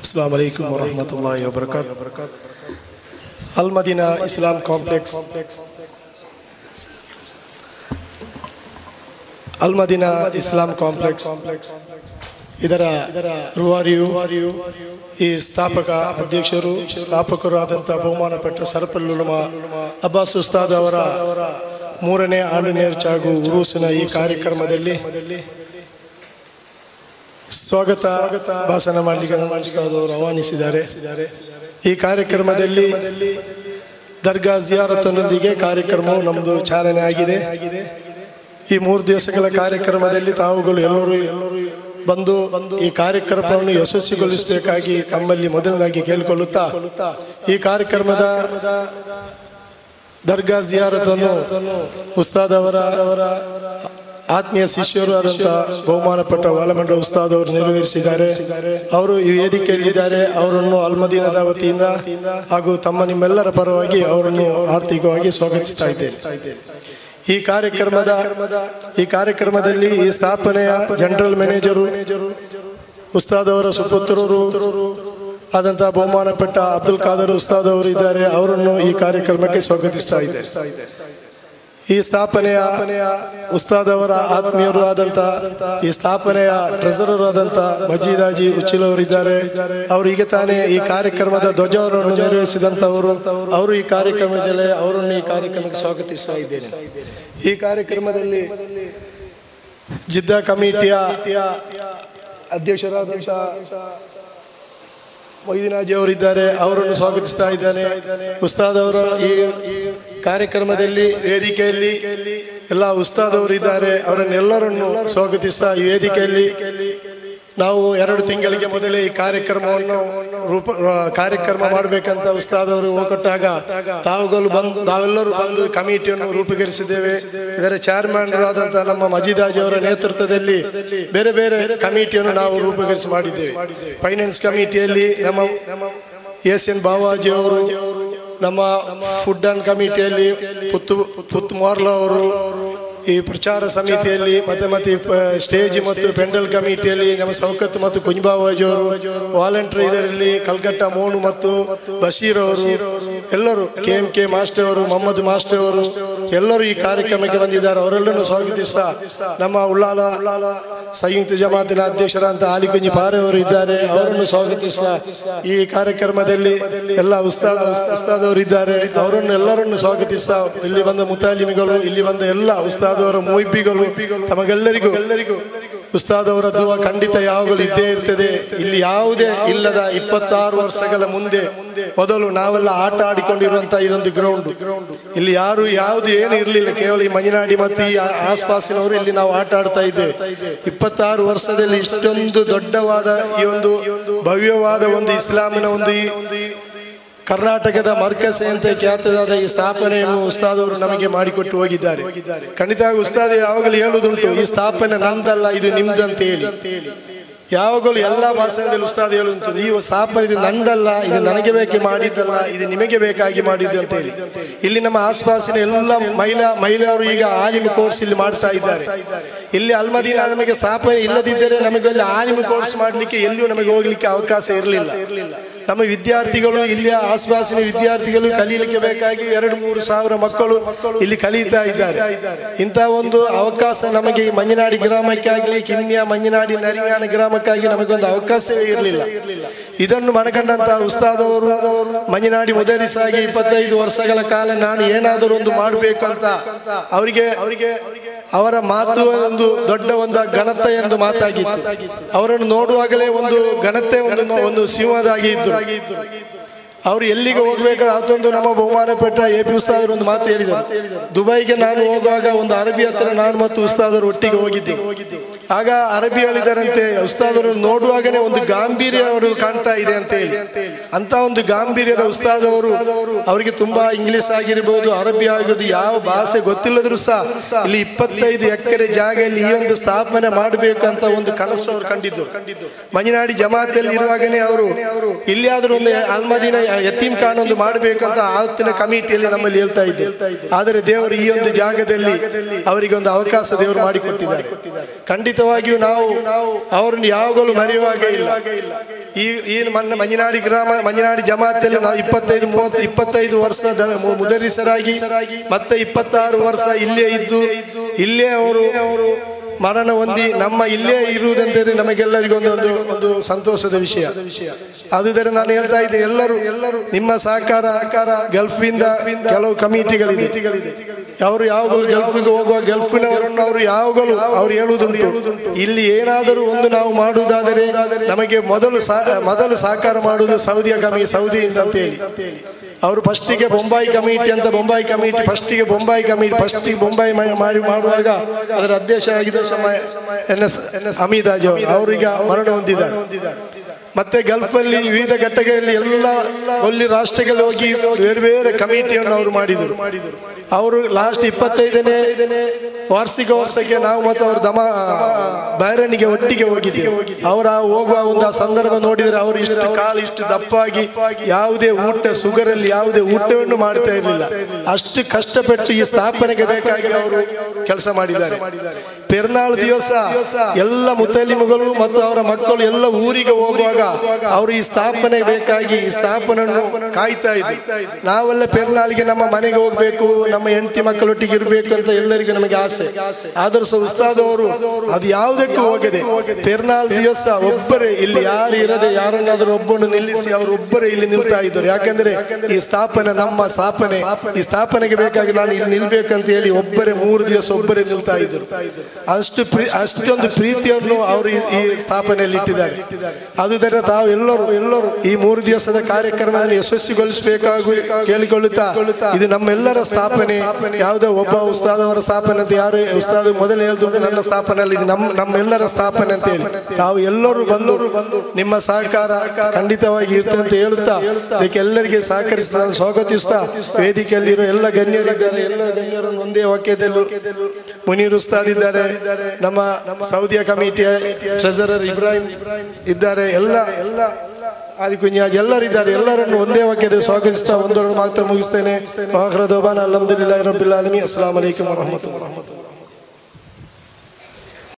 ಅಸ್ಲಾಂ ವಲೈಕುಮ್ ವರಹಮತುಲ್ಲಾಹಿ ವಬರಕಾತ್ ಅಲ್ ಮದೀನಾ ಇಸ್ಲಾಂ ಕಾಂಪ್ಲೆಕ್ಸ್ ಅಲ್ ಮದೀನಾ ಇಸ್ಲಾಂ ಕಾಂಪ್ಲೆಕ್ಸ್ ಇದರ ರೂವಾರಿಯು ಈ ಸ್ಥಾಪಕ ಅಧ್ಯಕ್ಷರು ಸ್ಥಾಪಕರು ಆದಂಥ ಬಹುಮಾನ ಪಟ್ಟ ಸರಪಲ್ಲುಲಮ ಅಬ್ಬಾಸ್ ಉಸ್ತಾದ್ ಅವರ ಮೂರನೇ ಆಂಡು ನೇರ್ಚಾಗು ಉರೂಸಿನ ಈ ಕಾರ್ಯಕ್ರಮದಲ್ಲಿ ಸ್ವಾಗತ ಭಾಷಣ ಮಾಡಲಿಕ್ಕೆ ನಮ್ಮ ಉಸ್ತಾದ್ ಅವರು ಆಹ್ವಾನಿಸಿದ್ದಾರೆ ಈ ಕಾರ್ಯಕ್ರಮದಲ್ಲಿ ದರ್ಗಾ ಜಿಯಾರತನೊಂದಿಗೆ ಕಾರ್ಯಕ್ರಮವು ನಮ್ಮದು ಚಾಲನೆ ಆಗಿದೆ ಈ ಮೂರು ದಿವಸಗಳ ಕಾರ್ಯಕ್ರಮದಲ್ಲಿ ತಾವುಗಳು ಎಲ್ಲರೂ ಬಂದು ಈ ಕಾರ್ಯಕ್ರಮವನ್ನು ಯಶಸ್ವಿಗೊಳಿಸಬೇಕಾಗಿ ತಮ್ಮಲ್ಲಿ ಮೊದಲನಾಗಿ ಕೇಳಿಕೊಳ್ಳುತ್ತಾ ಈ ಕಾರ್ಯಕ್ರಮದ ದರ್ಗಾ ಜಿಯಾರತನ್ನು ಉಸ್ತಾದ್ ಅವರ ಆತ್ಮೀಯ ಶಿಷ್ಯರು ಆದಂತ ಬಹುಮಾನ ಪಟ್ಟ ವಾಲಮಂಡ ಉಸ್ತಾದ್ ಅವರು ನೆರವೇರಿಸಿದ್ದಾರೆ ಅವರು ಈ ವೇದಿಕೆಯಲ್ಲಿದ್ದಾರೆ ಅವರನ್ನು ಅಲ್ಮದೀನದ ವತಿಯಿಂದ ಹಾಗೂ ತಮ್ಮ ನಿಮ್ಮೆಲ್ಲರ ಪರವಾಗಿ ಅವರನ್ನು ಆರ್ಥಿಕವಾಗಿ ಸ್ವಾಗತಿಸ್ತಾ ಇದ್ದೇನೆ ಈ ಕಾರ್ಯಕ್ರಮದ ಈ ಕಾರ್ಯಕ್ರಮದಲ್ಲಿ ಈ ಸ್ಥಾಪನೆಯ ಜನರಲ್ ಮ್ಯಾನೇಜರು ಉಸ್ತಾದ್ ಅವರ ಸುಪುತ್ರರು ಆದಂತಹ ಬಹುಮಾನ ಪಟ್ಟ ಅಬ್ದುಲ್ ಖಾದರ್ ಉಸ್ತಾದ್ ಅವರು ಇದ್ದಾರೆ ಅವರನ್ನು ಈ ಕಾರ್ಯಕ್ರಮಕ್ಕೆ ಸ್ವಾಗತಿಸ್ತಾ ಇದೆ ಈ ಸ್ಥಾಪನೆಯ ಉಸ್ತಾದ್ ಅವರ ಆತ್ಮೀಯರು ಆದಂತ ಈ ಸ್ಥಾಪನೆಯ ಟ್ರೆಸರರ್ ಆದಂತ ಮಜೀದಾಜಿ ಉಚ್ಚಿಲವರಿದ್ದಾರೆ ಅವರು ಈಗ ತಾನೇ ಈ ಕಾರ್ಯಕ್ರಮದ ಧ್ವಜವನ್ನು ನೆರವೇರಿಸಿದಂತವರು ಅವರು ಈ ಕಾರ್ಯಕ್ರಮದಲ್ಲಿ ಅವರನ್ನು ಈ ಕಾರ್ಯಕ್ರಮಕ್ಕೆ ಸ್ವಾಗತಿಸ್ತಾ ಇದ್ದೇನೆ ಈ ಕಾರ್ಯಕ್ರಮದಲ್ಲಿ ಜಿದ್ದಾ ಕಮಿಟಿಯ ಅಧ್ಯಕ್ಷರಾದಂತ ಮೊಯ್ದಿನಾಜಿ ಅವರಿದ್ದಾರೆ ಅವರನ್ನು ಸ್ವಾಗತಿಸ್ತಾ ಇದ್ದಾನೆ ಉಸ್ತಾದ್ ಅವರ ಈ ಕಾರ್ಯಕ್ರಮದಲ್ಲಿ ವೇದಿಕೆಯಲ್ಲಿ ಎಲ್ಲ ಉಸ್ತಾದ್ ಅವರು ಇದ್ದಾರೆ ಅವರನ್ನೆಲ್ಲರನ್ನು ಸ್ವಾಗತಿಸ್ತಾ ಈ ವೇದಿಕೆಯಲ್ಲಿ ನಾವು ಎರಡು ತಿಂಗಳಿಗೆ ಮೊದಲೇ ಈ ಕಾರ್ಯಕ್ರಮವನ್ನು ರೂಪ ಕಾರ್ಯಕ್ರಮ ಮಾಡಬೇಕಂತ ಉಸ್ತಾದ್ ಅವರು ಹೋಗೊಟ್ಟಾಗ ತಾವುಗಳು ಬಂದು ನಾವೆಲ್ಲರೂ ಬಂದು ಕಮಿಟಿಯನ್ನು ರೂಪೀಕರಿಸಿದ್ದೇವೆ ಇದರ ಚೇರ್ಮನ್ ಆದಂತಹ ನಮ್ಮ ಮಜೀದಾಜಿ ಅವರ ನೇತೃತ್ವದಲ್ಲಿ ಬೇರೆ ಬೇರೆ ಕಮಿಟಿಯನ್ನು ನಾವು ರೂಪೀಕರಿಸಿ ಮಾಡಿದ್ದೇವೆ ಫೈನಾನ್ಸ್ ಕಮಿಟಿಯಲ್ಲಿ ನಮ್ಮ ಎಸ್ ಎನ್ ಬಾವಾಜಿ ಅವರು ನಮ್ಮ ಫುಡ್ ಅಂಡ್ ಕಮಿಟಿಯಲ್ಲಿ ಪುತ್ತು ಪುತ್ತು ಮೋರ್ಲ ಅವರು ಈ ಪ್ರಚಾರ ಸಮಿತಿಯಲ್ಲಿ ಮತ್ತೆ ಮತ್ತೆ ಸ್ಟೇಜ್ ಮತ್ತು ಪೆಂಡಲ್ ಕಮಿಟಿಯಲ್ಲಿ ನಮ್ಮ ಸೌಕತ್ ಮತ್ತು ಕುಂಜಬಾವಾಜಿ ಅವರು ವಾಲಂಟಿಯರ್ ಇದರಲ್ಲಿ ಕಲ್ಕಟ್ಟ ಮೋನು ಮತ್ತು ಬಶೀರ್ ಅವರು ಎಲ್ಲರೂ ಕೆ ಎಂ ಕೆ ಮಾಸ್ಟರ್ ಅವರು ಮೊಹಮ್ಮದ್ ಮಾಸ್ಟರ್ ಅವರು ಎಲ್ಲರೂ ಈ ಕಾರ್ಯಕ್ರಮಕ್ಕೆ ಬಂದಿದ್ದಾರೆ ಅವರೆಲ್ಲರನ್ನು ಸ್ವಾಗತಿಸ್ತಾ ನಮ್ಮ ಉಳ್ಳಾಲ ಸಂಯುಕ್ತ ಜಮಾತಿನ ಅಧ್ಯಕ್ಷರಾದಂತ ಆಲಿ ಕುಂಜಿ ಪಾರೆ ಅವರು ಇದ್ದಾರೆ ಅವರನ್ನು ಸ್ವಾಗತಿಸ್ತಾ ಈ ಕಾರ್ಯಕ್ರಮದಲ್ಲಿ ಎಲ್ಲ ಉಸ್ತಾದ ಉಸ್ತಾದ್ ಅವರು ಇದ್ದಾರೆ ಅವರನ್ನು ಎಲ್ಲರನ್ನು ಸ್ವಾಗತಿಸ್ತಾ ಇಲ್ಲಿ ಬಂದ ಮುತಾಲಿಮಿಗಳು ಇಲ್ಲಿ ಬಂದ ಎಲ್ಲ ಉಸ್ತಾದ್ ಅವರ ಮುಯಿಪಿಗಳು ತಮಗೆಲ್ಲರಿಗೂ ಎಲ್ಲರಿಗೂ ಉಸ್ತಾದ್ ಅವರ ದುವ ಖಂಡಿತ ಯಾವಾಗಲೂ ಇದ್ದೇ ಇರ್ತದೆ ಇಲ್ಲಿ ಯಾವುದೇ ಇಲ್ಲದ ಇಪ್ಪತ್ತಾರು ವರ್ಷಗಳ ಮುಂದೆ ಮೊದಲು ನಾವೆಲ್ಲ ಆಟ ಆಡಿಕೊಂಡಿರುವಂತಹ ಇದೊಂದು ಗ್ರೌಂಡ್ ಇಲ್ಲಿ ಯಾರು ಯಾವುದು ಏನು ಇರಲಿಲ್ಲ ಕೇವಲ ಈ ಮಂಜನಾಡಿ ಮತ್ತು ಈ ಆಸ್ಪಾಸಿನವರು ಇಲ್ಲಿ ನಾವು ಆಟ ಆಡ್ತಾ ಇದ್ದೇವೆ ಇಪ್ಪತ್ತಾರು ವರ್ಷದಲ್ಲಿ ಇಷ್ಟೊಂದು ದೊಡ್ಡವಾದ ಈ ಒಂದು ಭವ್ಯವಾದ ಒಂದು ಇಸ್ಲಾಮಿನ ಒಂದು ಈ ಕರ್ನಾಟಕದ ಮರ್ಕಸೆ ಅಂತ ಖ್ಯಾತವಾದ ಈ ಸ್ಥಾಪನೆಯನ್ನು ಉಸ್ತಾದ್ ಅವರು ನಮಗೆ ಮಾಡಿಕೊಟ್ಟು ಹೋಗಿದ್ದಾರೆ ಖಂಡಿತ ಉಸ್ತಾದ್ ಯಾವಾಗಲೂ ಹೇಳುವುದುಂಟು ಈ ಸ್ಥಾಪನೆ ನಂದಲ್ಲ ಇದು ನಿಮ್ದಂತ ಹೇಳಿ ಯಾವಾಗಲೂ ಎಲ್ಲಾ ಭಾಷೆಯಲ್ಲಿ ಉಸ್ತಾದ್ ಹೇಳುವಂತ ಈ ಸ್ಥಾಪನೆ ಇದು ನಂದಲ್ಲ ಇದು ನನಗೆ ಬೇಕೆ ಮಾಡಿದ್ದಲ್ಲ ಇದು ನಿಮಗೆ ಬೇಕಾಗಿ ಮಾಡಿದ್ದು ಅಂತ ಹೇಳಿ ಇಲ್ಲಿ ನಮ್ಮ ಆಸ್ಪಾಸಿನ ಎಲ್ಲ ಮಹಿಳಾ ಮಹಿಳೆಯರು ಈಗ ಆಲಿಮ್ ಕೋರ್ಸ್ ಇಲ್ಲಿ ಮಾಡ್ತಾ ಇದ್ದಾರೆ ಇಲ್ಲಿ ಅಲ್ಮದೀನ ನಮಗೆ ಸ್ಥಾಪನೆ ಇಲ್ಲದಿದ್ದರೆ ನಮಗೆ ಅಲ್ಲಿ ಆಲಿಮ್ ಕೋರ್ಸ್ ಮಾಡಲಿಕ್ಕೆ ಎಲ್ಲಿಯೂ ನಮಗೆ ಹೋಗ್ಲಿಕ್ಕೆ ಅವಕಾಶ ಇರಲಿಲ್ಲ ನಮ್ಮ ವಿದ್ಯಾರ್ಥಿಗಳು ಇಲ್ಲಿಯ ಆಸ್ಪಾಸಿನ ವಿದ್ಯಾರ್ಥಿಗಳು ಕಲೀಲಿಕ್ಕೆ ಬೇಕಾಗಿ ಎರಡು ಮೂರು ಸಾವಿರ ಮಕ್ಕಳು ಇಲ್ಲಿ ಕಲಿಯುತ್ತಾ ಇದ್ದಾರೆ ಇಂತಹ ಒಂದು ಅವಕಾಶ ನಮಗೆ ಈ ಮಂಜನಾಡಿ ಗ್ರಾಮಕ್ಕಾಗಲಿ ಕಿನ್ಯ ಮಂಜನಾಡಿ ನರಿಗಾನ ಗ್ರಾಮಕ್ಕಾಗಿ ನಮಗೊಂದು ಅವಕಾಶವೇ ಇರಲಿಲ್ಲ ಇದನ್ನು ಮನಗಂಡಂತಹ ಉಸ್ತಾದ್ ಅವರು ಮಂಜನಾಡಿ ಮುದರಿಸಾಗಿ ಇಪ್ಪತ್ತೈದು ವರ್ಷಗಳ ಕಾಲ ನಾನು ಏನಾದರೂ ಒಂದು ಮಾಡಬೇಕು ಅಂತ ಅವರಿಗೆ ಅವರಿಗೆ ಅವರ ಮಾತು ಒಂದು ದೊಡ್ಡ ಒಂದು ಘನತೆ ಎಂದು ಮಾತಾಗಿತ್ತು ಅವರನ್ನು ನೋಡುವಾಗಲೇ ಒಂದು ಘನತೆ ಒಂದು ಒಂದು ಸಿಂಹದಾಗಿ ಇದ್ದು ಅವರು ಎಲ್ಲಿಗೆ ಹೋಗ್ಬೇಕಾದ್ರೆ ಅದೊಂದು ನಮ್ಮ ಬಹುಮಾನ ಪೆಟ್ಟ ಎ ಪಿ ಉಸ್ತಾದರು ಒಂದು ಮಾತು ಹೇಳಿದರು ದುಬೈಗೆ ನಾನು ಹೋಗುವಾಗ ಒಂದು ಅರಬಿ ಹತ್ರ ನಾನು ಮತ್ತು ಉಸ್ತಾದರು ಒಟ್ಟಿಗೆ ಹೋಗಿದ್ದೆ ಆಗ ಅರಬಿ ಹೇಳಿದರಂತೆ ಉಸ್ತಾದರು ನೋಡುವಾಗನೇ ಒಂದು ಗಾಂಭೀರ್ಯ ಅವರು ಕಾಣ್ತಾ ಇದೆ ಅಂತ ಹೇಳಿ ಅಂತ ಒಂದು ಗಾಂಭೀರ್ಯದ ಉಸ್ತಾದ್ ಅವರು ಅವರಿಗೆ ತುಂಬಾ ಇಂಗ್ಲಿಷ್ ಆಗಿರ್ಬೋದು ಅರಬಿ ಆಗಿರ್ಬೋದು ಯಾವ ಭಾಷೆ ಗೊತ್ತಿಲ್ಲದ್ರು ಸಹ ಇಲ್ಲಿ ಇಪ್ಪತ್ತೈದು ಎಕರೆ ಜಾಗದಲ್ಲಿ ಈ ಒಂದು ಸ್ಥಾಪನೆ ಮಾಡಬೇಕು ಅಂತ ಒಂದು ಕನಸು ಅವರು ಕಂಡಿದ್ದು ಮಂಜನಾಡಿ ಜಮಾತಿಯಲ್ಲಿ ಇರುವಾಗನೇ ಅವರು ಇಲ್ಲಿಯಾದ್ರೂ ಒಂದು ಅಲ್ಮದಿನ ಯತೀಮ್ ಖಾನ್ ಒಂದು ಮಾಡಬೇಕಂತ ಆವತ್ತಿನ ಕಮಿಟಿಯಲ್ಲಿ ನಮ್ಮಲ್ಲಿ ಹೇಳ್ತಾ ಇದ್ದರು ಆದರೆ ದೇವರು ಈ ಒಂದು ಜಾಗದಲ್ಲಿ ಅವರಿಗೆ ಒಂದು ಅವಕಾಶ ದೇವರು ಮಾಡಿಕೊಟ್ಟಿದ್ದಾರೆ ಖಂಡಿತವಾಗಿಯೂ ನಾವು ಅವರನ್ನು ಯಾವಾಗಲೂ ಮರೆಯುವಾಗ ಇಲ್ಲ ಈ ಈ ಮೊನ್ನೆ ಮಂಜನಾಡಿ ಗ್ರಾಮ ಮಂಜನಾಡಿ ಜಮಾತಲ್ಲಿ ನಾವು ಇಪ್ಪತ್ತೈದು ಮೂವತ್ತು ಇಪ್ಪತ್ತೈದು ವರ್ಷ ದ- ಮು- ಮುದರಿಸರಾಗಿ ಮತ್ತೆ ಇಪ್ಪತ್ತಾರು ವರ್ಷ ಇಲ್ಲೇ ಇದ್ದು ಇಲ್ಲೇ ಅವರು ಅವರು ಮರಣ ಹೊಂದಿ ನಮ್ಮ ಇಲ್ಲೇ ಇರುವುದಂತಂದ್ರೆ ನಮಗೆಲ್ಲರಿಗೂ ಒಂದು ಒಂದು ಒಂದು ಸಂತೋಷದ ವಿಷಯ ಆದುದರಿಂದ ನಾನು ಹೇಳ್ತಾ ಇದ್ದೀನಿ ಎಲ್ಲರೂ ಎಲ್ಲರೂ ನಿಮ್ಮ ಸಹಕಾರ ಗಲ್ಫಿಂದ ಕೆಲವು ಕಮಿಟಿಗಳಿದೆ ಅವರು ಯಾವಾಗಲೂ ಗಲ್ಫಿಗೆ ಹೋಗುವ ಗಲ್ಫಿನವರನ್ನು ಅವರು ಯಾವಾಗಲೂ ಅವ್ರು ಹೇಳುವುದುಂಟು ಇಲ್ಲಿ ಏನಾದರೂ ಒಂದು ನಾವು ಮಾಡುವುದಾದರೆ ನಮಗೆ ಮೊದಲು ಸಹ- ಮೊದಲು ಸಹಕಾರ ಮಾಡುವುದು ಸೌದಿಯ ಕಮಿ ಸೌದಿಯಿಂದ ಅಂತ ಹೇಳಿ ಅವರು ಫಸ್ಟಿಗೆ ಬೊಂಬಾಯಿ ಕಮಿಟಿ ಅಂತ ಬೊಂಬಾಯಿ ಕಮಿಟಿ ಫಸ್ಟಿಗೆ ಬೊಂಬಾಯಿ ಕಮಿಟಿ ಫಸ್ಟಿಗೆ ಬೊಂಬಾಯಿ ಮಾ- ಮಾಡಿ ಮಾಡುವಾಗ ಅದರ ಅಧ್ಯಕ್ಷ ಆಗಿದ್ದ ಸಮಯ ಎನ್ ಎಸ್ ಎನ್ ಎಸ್ ಹಮೀದಾಜ್ ಅವರು ಅವರೀಗ ಮರಣ ಹೊಂದಿದ್ದಾರೆ ಮತ್ತೆ ಗಲ್ಫಲ್ಲಿ ವಿವಿಧ ಘಟ್ಟಗಳಲ್ಲಿ ಎಲ್ಲ ಒಲ್ಲಿ ರಾಷ್ಟ್ರಗಳಲ್ಲಿ ಹೋಗಿ ಬೇರೆ ಬೇರೆ ಕಮಿಟಿಯನ್ನು ಅವರು ಮಾಡಿದರು ಅವರು ಲಾಸ್ಟ್ ಇಪ್ಪತ್ತೈದನೇ ವಾರ್ಷಿಕ ವರ್ಷಕ್ಕೆ ನಾವು ಮತ್ತು ಅವರು ದಮ ಬೈರನಿಗೆ ಒಟ್ಟಿಗೆ ಹೋಗಿದ್ದೇವೆ ಅವರ ಹೋಗುವ ಒಂದು ಆ ಸಂದರ್ಭ ನೋಡಿದರೆ ಅವರು ಇಷ್ಟು ಕಾಲು ಇಷ್ಟು ದಪ್ಪಾಗಿ ಯಾವುದೇ ಊಟ ಸುಗರಲ್ಲಿ ಯಾವುದೇ ಊಟವನ್ನು ಮಾಡ್ತಾ ಇರಲಿಲ್ಲ ಅಷ್ಟು ಕಷ್ಟಪಟ್ಟು ಈ ಸ್ಥಾಪನೆಗೆ ಬೇಕಾಗಿ ಅವರು ಕೆಲಸ ಮಾಡಿದ್ದಾರೆ ಪೆರ್ನಾಳು ದಿವಸ ಎಲ್ಲ ಮುತ್ತಲಿಮುಗಳು ಮತ್ತು ಅವರ ಮಕ್ಕಳು ಎಲ್ಲ ಊರಿಗೆ ಹೋಗುವಾಗ ಅವರು ಈ ಸ್ಥಾಪನೆ ಬೇಕಾಗಿ ಈ ಸ್ಥಾಪನೆಯನ್ನು ಕಾಯ್ತಾ ಇದ್ರು ನಾವೆಲ್ಲ ಪೆರ್ನಾಳಿಗೆ ನಮ್ಮ ಮನೆಗೆ ಹೋಗ್ಬೇಕು ನಮ್ಮ ಹೆಂಡತಿ ಮಕ್ಕಳೊಟ್ಟಿಗೆ ಇರಬೇಕು ಅಂತ ಎಲ್ಲರಿಗೂ ನಮಗೆ ಆಸೆ ಆದರೂ ಸಹ ಉಸ್ತಾದ್ ಅವರು ಅದು ಯಾವುದಕ್ಕೂ ಹೋಗದೆ ಪೆರ್ನಾಳ್ ದಿವಸ ಒಬ್ಬರೇ ಇಲ್ಲಿ ಯಾರು ಇರದೆ ಯಾರನ್ನಾದ್ರೂ ಒಬ್ಬನು ನಿಲ್ಲಿಸಿ ಅವರು ಒಬ್ಬರೇ ಇಲ್ಲಿ ನಿಲ್ತಾ ಇದ್ದರು ಯಾಕಂದ್ರೆ ಈ ಸ್ಥಾಪನೆ ನಮ್ಮ ಸ್ಥಾಪನೆ ಈ ಸ್ಥಾಪನೆಗೆ ಬೇಕಾಗಿ ನಾನು ಇಲ್ಲಿ ನಿಲ್ಬೇಕಂತ ಹೇಳಿ ಒಬ್ಬರೇ ಮೂರು ದಿವಸ ಒಬ್ಬರೇ ನಿಲ್ತಾ ಇದ್ದರು ಅಷ್ಟು ಪ್ರೀ ಅಷ್ಟೊಂದು ಪ್ರೀತಿಯನ್ನು ಅವರು ಈ- ಈ ಸ್ಥಾಪನೆಯಲ್ಲಿ ಇಟ್ಟಿದ್ದಾರೆ ಆದುದರಿಂದ ತಾವು ಎಲ್ಲರೂ ಎಲ್ಲರೂ ಈ ಮೂರು ದಿವಸದ ಕಾರ್ಯಕ್ರಮವನ್ನು ಯಶಸ್ವಿಗೊಳಿಸಬೇಕಾಗಿ ಕೇಳಿಕೊಳ್ಳುತ್ತಾ ಇದು ನಮ್ಮೆಲ್ಲರ ಸ್ಥಾಪನೆ ಯಾವುದೋ ಒಬ್ಬ ಉಸ್ತಾದ್ ಅವರ ಸ್ಥಾಪನೆ ಅಂತ ಯಾರು ಉಸ್ತಾದ್ ಮೊದಲು ಹೇಳಿದ್ರು ನನ್ನ ಸ್ಥಾಪನೆ ಅಲ್ಲ ಇದು ನಮ್ಮ ನಮ್ಮೆಲ್ಲರ ಸ್ಥಾಪನೆ ಅಂತ ಹೇಳಿ ತಾವು ಎಲ್ಲರೂ ಬಂದು ನಿಮ್ಮ ಸಹಕಾರ ಖಂಡಿತವಾಗಿ ಇರ್ತದೆ ಅಂತ ಹೇಳುತ್ತಾ ಇದಕ್ಕೆ ಎಲ್ಲರಿಗೆ ಸಹಕರಿಸಿ ನಾನು ಸ್ವಾಗತಿಸ್ತಾ ವೇದಿಕೆಯಲ್ಲಿರೋ ಎಲ್ಲ ಗಣ್ಯರಿದ್ದಾರೆ ಎಲ್ಲ ಗಣ್ಯರನ್ನು ಒಂದೇ ವಾಕ್ಯದಲ್ಲೂ ಮುನೀರ್ ಉಸ್ತಾದ್ ಇದ್ದಾರೆ ನಮ್ಮ ಸೌದಿಯ ಕಮಿಟಿಯ ಟ್ರೆಸರರ್ ಇಬ್ರಾಹಿಂ ಇದ್ದಾರೆ ಎಲ್ಲ ಎಲ್ಲ ಆದಿ ಕುಂಜಾಜ್ ಎಲ್ಲರಿದ್ದಾರೆ ಎಲ್ಲರನ್ನು ಒಂದೇ ವಾಕ್ಯದಲ್ಲಿ ಸ್ವಾಗತಿಸ್ತಾ ಒಂದೊಂದು ಮಾತ್ರ ಮುಗಿಸ್ತೇನೆ ವಾಹ್ರದೋಬಾನ್ ಅಲ್ಹಮ್ದುಲಿಲ್ಲಾಹಿ ರಬ್ಬಿಲ್ ಆಲಮೀನ್ ಅಸ್ಸಲಾಮು ಅಲೈಕುಂ ವರಹಮತುಲ್ಲಾಹಿ